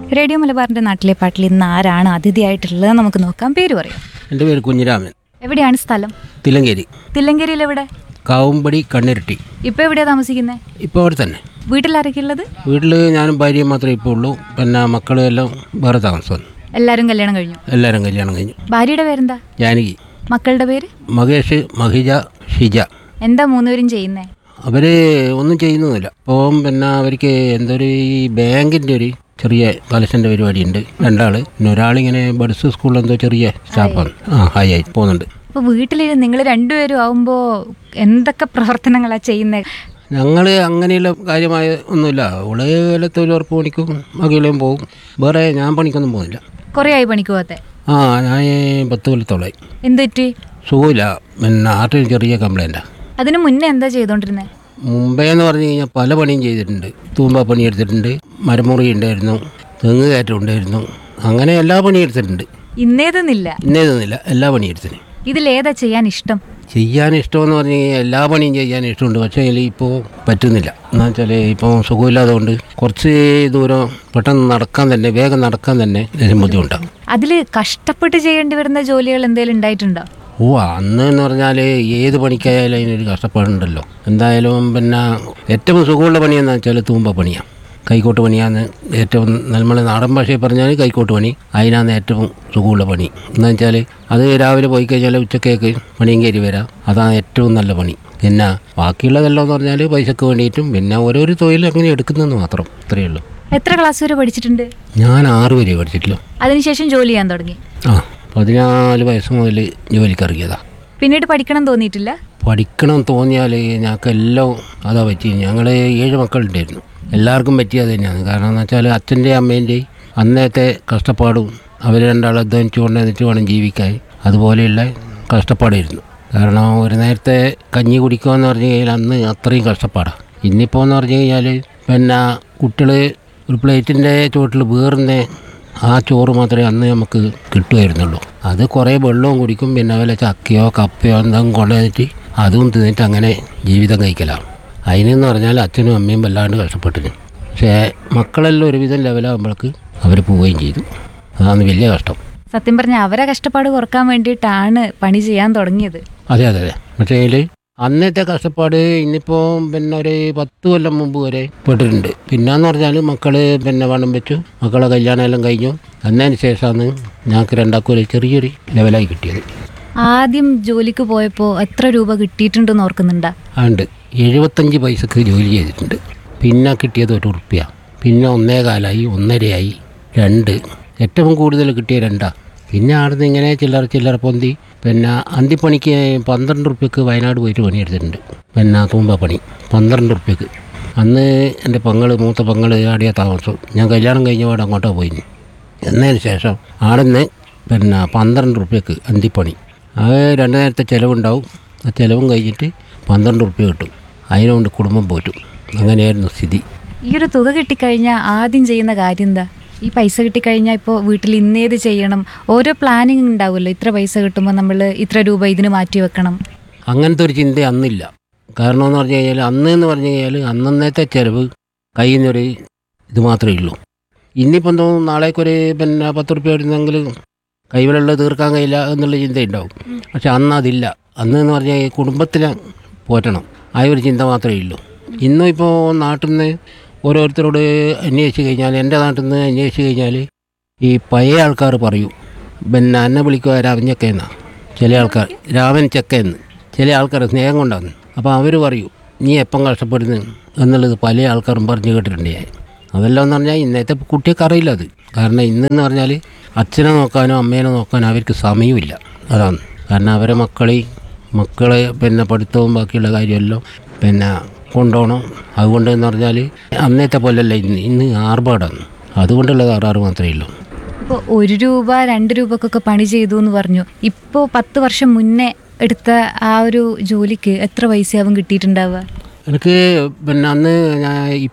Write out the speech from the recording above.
radio മലബാറിന്റെ നാട്ടിലെ പാട്ടിൽ ഇന്ന് ആരാണ് അതിഥിയായിട്ടുള്ളത് നമുക്ക് നോക്കാം പേര് പറയാം എൻ്റെ പേര് കുഞ്ഞിരാമൻ എവിടെയാണ് സ്ഥലം തിലങ്കേരി തില്ലങ്കരിയിൽ എവിടെ കാവുമ്പടി കണ്ണിരട്ടി ഇപ്പൊ എവിടെയാ താമസിക്കുന്നത് ഇപ്പോൾ അവിടെ തന്നെ വീട്ടിലാരൊക്കെ ഉള്ളത് വീട്ടിൽ ഞാനും ഭാര്യയും മാത്രമേ ഇപ്പോൾ ഉള്ളൂ പിന്നെ മക്കളും എല്ലാം വേറെ താമസം എല്ലാവരും കല്യാണം കഴിഞ്ഞു എല്ലാവരും കല്യാണം കഴിഞ്ഞു ഭാര്യയുടെ പേരെന്താ ജാനകി മക്കളുടെ പേര് മഹേഷ് മഹിജ ഷിജ എന്താ മൂന്നുപേരും ചെയ്യുന്നേ അവർ ഒന്നും ചെയ്യുന്നൊന്നുമില്ല അപ്പം പിന്നെ അവർക്ക് എന്തൊരു ഈ ബാങ്കിൻ്റെ ഒരു ചെറിയ കലക്ഷൻ്റെ പരിപാടിയുണ്ട് രണ്ടാൾ പിന്നെ ഒരാളിങ്ങനെ ബഡ്സ് സ്കൂളിൽ എന്തോ ചെറിയ സ്റ്റാഫാണ് ആ ഹായ് ആയി പോകുന്നുണ്ട് അപ്പൊ വീട്ടിൽ നിങ്ങൾ രണ്ടുപേരും ആവുമ്പോ എന്തൊക്കെ പ്രവർത്തനങ്ങളാ ചെയ്യുന്നത് ഞങ്ങൾ അങ്ങനെയുള്ള കാര്യമായ ഒന്നുമില്ല അവള് വല്ല തൊഴിലുറപ്പ് പണിക്കും മകളെയും പോകും വേറെ ഞാൻ പണിക്കൊന്നും പോകുന്നില്ല കുറെ ആയി പണിക്ക് പോകാത്തെ ആ ഞാൻ പത്ത് കൊല്ലത്തോളമായി എന്ത് പറ്റി സുഖമില്ല പിന്നെ ആർട്ടിന് ചെറിയ കംപ്ലൈൻറ്റാണ് അതിനു മുന്നേ എന്താ ചെയ്തോണ്ടിരുന്നേ മുമ്പേ എന്ന് പറഞ്ഞു കഴിഞ്ഞാൽ പല പണിയും ചെയ്തിട്ടുണ്ട് തൂമ്പ പണി എടുത്തിട്ടുണ്ട് മരമുറി ഉണ്ടായിരുന്നു തെങ്ങ് കയറ്റം ഉണ്ടായിരുന്നു അങ്ങനെ എല്ലാ പണിയും എടുത്തിട്ടുണ്ട് ഇന്നേതെന്നില്ല ഇന്നേതൊന്നുമില്ല എല്ലാ പണിയും എടുത്തിന് ഇതിലേതാ ചെയ്യാൻ ഇഷ്ടം ചെയ്യാൻ ഇഷ്ടമെന്ന് പറഞ്ഞു കഴിഞ്ഞാൽ എല്ലാ പണിയും ചെയ്യാൻ ഇഷ്ടമുണ്ട് പക്ഷേ അതിൽ ഇപ്പോൾ പറ്റുന്നില്ല എന്ന് വെച്ചാൽ ഇപ്പോൾ സുഖമില്ലാത്തതുകൊണ്ട് കുറച്ച് ദൂരം പെട്ടെന്ന് നടക്കാൻ തന്നെ വേഗം നടക്കാൻ തന്നെ ഇതിന് ബുദ്ധിമുട്ടാണ് അതില് കഷ്ടപ്പെട്ട് ചെയ്യേണ്ടി വരുന്ന ജോലികൾ എന്തെങ്കിലും ഉണ്ടായിട്ടുണ്ടോ ഓ അന്ന് എന്ന് പറഞ്ഞാൽ ഏത് പണിക്കായാലും അതിനൊരു കഷ്ടപ്പാടുണ്ടല്ലോ എന്തായാലും പിന്നെ ഏറ്റവും സുഖമുള്ള പണിയെന്ന് വെച്ചാൽ തൂമ്പ പണിയാണ് കൈക്കോട്ട് പണിയാന്ന് ഏറ്റവും നമ്മൾ നാടൻ ഭാഷയിൽ പറഞ്ഞാൽ കൈക്കോട്ട് പണി അതിനാണ് ഏറ്റവും സുഖമുള്ള പണി എന്ന് വെച്ചാൽ അത് രാവിലെ പോയി കഴിഞ്ഞാൽ ഉച്ചക്കേക്ക് പണിയും കയറി വരാം അതാണ് ഏറ്റവും നല്ല പണി പിന്നെ ബാക്കിയുള്ളതെല്ലാം എന്ന് പറഞ്ഞാൽ പൈസക്ക് വേണ്ടിയിട്ടും പിന്നെ ഓരോരോ തൊഴിൽ അങ്ങനെ എടുക്കുന്നതെന്ന് മാത്രം ഇത്രയേ ഉള്ളൂ എത്ര ക്ലാസ് വരെ പഠിച്ചിട്ടുണ്ട് ഞാൻ ആറ് വരെ പഠിച്ചിട്ടില്ല അതിനുശേഷം ജോലി ചെയ്യാൻ തുടങ്ങി ആ പതിനാല് വയസ്സ് മുതൽ ജോലിക്ക് ഇറങ്ങിയതാണ് പിന്നീട് പഠിക്കണം തോന്നിയിട്ടില്ല പഠിക്കണം തോന്നിയാൽ ഞങ്ങൾക്ക് എല്ലാം അതാ പറ്റി ഞങ്ങൾ ഏഴ് മക്കളുണ്ടായിരുന്നു എല്ലാവർക്കും പറ്റിയത് തന്നെയാണ് കാരണം എന്ന് വെച്ചാൽ അച്ഛൻ്റെയും അമ്മേൻ്റെയും അന്നത്തെ കഷ്ടപ്പാടും അവർ രണ്ടാളും അധ്വാനിച്ചു കൊണ്ട് എന്നിട്ട് വേണം ജീവിക്കാൻ അതുപോലെയുള്ള കഷ്ടപ്പാടായിരുന്നു കാരണം ഒരു നേരത്തെ കഞ്ഞി കുടിക്കുക എന്ന് പറഞ്ഞു കഴിഞ്ഞാൽ അന്ന് അത്രയും കഷ്ടപ്പാടാണ് ഇന്നിപ്പോൾ എന്ന് പറഞ്ഞു കഴിഞ്ഞാൽ പിന്നെ കുട്ടികൾ ഒരു പ്ലേറ്റിൻ്റെ ചുവട്ടിൽ വേറുന്ന ആ ചോറ് മാത്രമേ അന്ന് നമുക്ക് കിട്ടുമായിരുന്നുള്ളൂ അത് കുറേ വെള്ളവും കുടിക്കും പിന്നെ വല്ല ചക്കയോ കപ്പയോ എന്തെങ്കിലും കൊണ്ടുവന്നിട്ട് അതും തിന്നിട്ട് അങ്ങനെ ജീവിതം കഴിക്കലാണ് അതിനെന്ന് പറഞ്ഞാൽ അച്ഛനും അമ്മയും വല്ലാണ്ട് കഷ്ടപ്പെട്ടിന് പക്ഷേ മക്കളെല്ലാം ഒരുവിധം ലെവലാകുമ്പോഴേക്ക് അവർ പോവുകയും ചെയ്തു അതാണ് വലിയ കഷ്ടം സത്യം പറഞ്ഞ അവരെ കഷ്ടപ്പാട് കുറക്കാൻ വേണ്ടിയിട്ടാണ് പണി ചെയ്യാൻ തുടങ്ങിയത് അതെ അതെ അതെ പക്ഷേ അതിൽ അന്നത്തെ കഷ്ടപ്പാട് ഇന്നിപ്പോൾ പിന്നെ ഒരു പത്ത് കൊല്ലം മുമ്പ് വരെ പെട്ടിട്ടുണ്ട് പിന്നെന്ന് പറഞ്ഞാൽ മക്കൾ പിന്നെ വണ്ണം വെച്ചു മക്കളെ കല്യാണം എല്ലാം കഴിഞ്ഞു എന്നതിന് ശേഷമാണ് ഞങ്ങൾക്ക് രണ്ടാൾക്കും ഒരു ചെറിയൊരു ലെവലായി കിട്ടിയത് ആദ്യം ജോലിക്ക് പോയപ്പോൾ എത്ര രൂപ കിട്ടിയിട്ടുണ്ടെന്ന് ഓർക്കുന്നുണ്ടാ അതുകൊണ്ട് എഴുപത്തഞ്ച് പൈസക്ക് ജോലി ചെയ്തിട്ടുണ്ട് പിന്നെ കിട്ടിയത് ഒരു ഉറുപ്പ്യ പിന്നെ ഒന്നേ കാലായി ഒന്നരയായി രണ്ട് ഏറ്റവും കൂടുതൽ കിട്ടിയ രണ്ടാ പിന്നെ അവിടുന്ന് ഇങ്ങനെ ചില്ലറ ചില്ലറ പൊന്തി പിന്നെ അന്തിപ്പണിക്ക് പന്ത്രണ്ട് റുപ്യക്ക് വയനാട് പോയിട്ട് പണിയെടുത്തിട്ടുണ്ട് പിന്നെ തൂമ്പ പണി പന്ത്രണ്ട് റുപ്യക്ക് അന്ന് എൻ്റെ പങ്ങൾ മൂത്ത പങ്ങൾ ആടിയ താമസം ഞാൻ കല്യാണം കഴിഞ്ഞ പാടെ അങ്ങോട്ടാ പോയിന് എന്നതിന് ശേഷം ആടുന്ന് പിന്നെ പന്ത്രണ്ട് റുപ്യക്ക് അന്തിപ്പണി അത് രണ്ട് നേരത്തെ ചിലവുണ്ടാവും ആ ചിലവും കഴിഞ്ഞിട്ട് പന്ത്രണ്ട് റുപ്യ കിട്ടും അതിനുകൊണ്ട് കുടുംബം പോറ്റും അങ്ങനെയായിരുന്നു സ്ഥിതി ഈ ഒരു തുക കിട്ടിക്കഴിഞ്ഞാൽ ആദ്യം ചെയ്യുന്ന കാര്യം എന്താ ഈ പൈസ കിട്ടിക്കഴിഞ്ഞാൽ ഇപ്പോൾ വീട്ടിൽ ഇന്നേത് ചെയ്യണം ഓരോ പ്ലാനിങ് ഉണ്ടാവുമല്ലോ ഇത്ര പൈസ കിട്ടുമ്പോൾ നമ്മൾ ഇത്ര രൂപ ഇതിന് മാറ്റി വെക്കണം അങ്ങനത്തെ ഒരു ചിന്ത അന്നില്ല കാരണം എന്ന് പറഞ്ഞു കഴിഞ്ഞാൽ അന്ന് എന്ന് പറഞ്ഞു കഴിഞ്ഞാൽ അന്നന്നത്തെ ചിലവ് കയ്യിൽ നിന്നൊരു ഇത് മാത്രമേ ഉള്ളൂ ഇന്നിപ്പം തോന്നും നാളേക്കൊരു പിന്നെ പത്ത് റുപ്യ ഇടുന്നെങ്കിൽ കൈവിലുള്ളത് തീർക്കാൻ കഴിയില്ല എന്നുള്ള ചിന്തയുണ്ടാവും പക്ഷെ അന്ന് അതില്ല അന്ന് എന്ന് പറഞ്ഞാൽ ഈ കുടുംബത്തിനെ പോറ്റണം ആ ഒരു ചിന്ത മാത്രമേ ഉള്ളൂ ഇന്നും ഇപ്പോൾ നാട്ടിൽ നിന്ന് ഓരോരുത്തരോട് അന്വേഷിച്ച് കഴിഞ്ഞാൽ എൻ്റെ നാട്ടിൽ നിന്ന് അന്വേഷിച്ച് കഴിഞ്ഞാൽ ഈ പഴയ ആൾക്കാർ പറയും പിന്നെ എന്നെ വിളിക്കുക രാമൻ ചില ആൾക്കാർ രാമൻ ചെക്കെന്ന് ചില ആൾക്കാർ സ്നേഹം കൊണ്ടാണ് അപ്പോൾ അവർ പറയും നീ എപ്പം കഷ്ടപ്പെടുന്നു എന്നുള്ളത് പല ആൾക്കാരും പറഞ്ഞു കേട്ടിട്ടുണ്ട് ഞാൻ അതെല്ലാം എന്ന് പറഞ്ഞാൽ ഇന്നത്തെ കുട്ടിയൊക്കെ അറിയില്ല അത് കാരണം ഇന്നെന്ന് പറഞ്ഞാൽ അച്ഛനെ നോക്കാനോ അമ്മേനെ നോക്കാനോ അവർക്ക് സമയമില്ല അതാണ് കാരണം അവരെ മക്കളെ മക്കളെ പിന്നെ പഠിത്തവും ബാക്കിയുള്ള കാര്യമെല്ലാം പിന്നെ കൊണ്ടുപോകണം അതുകൊണ്ട് എന്ന് പറഞ്ഞാൽ അന്നത്തെ പോലെയല്ല ഇന്ന് ഇന്ന് ആർഭാടാണ് അതുകൊണ്ടുള്ള തകരാറ് മാത്രമേ ഉള്ളൂ ഇപ്പോൾ ഒരു രൂപ രണ്ട് രൂപക്കൊക്കെ പണി ചെയ്തു എന്ന് പറഞ്ഞു ഇപ്പോൾ പത്ത് വർഷം മുന്നേ എടുത്ത ആ ഒരു ജോലിക്ക് എത്ര പൈസയാവും കിട്ടിയിട്ടുണ്ടാവുക എനിക്ക് പിന്നെ അന്ന് ഞാൻ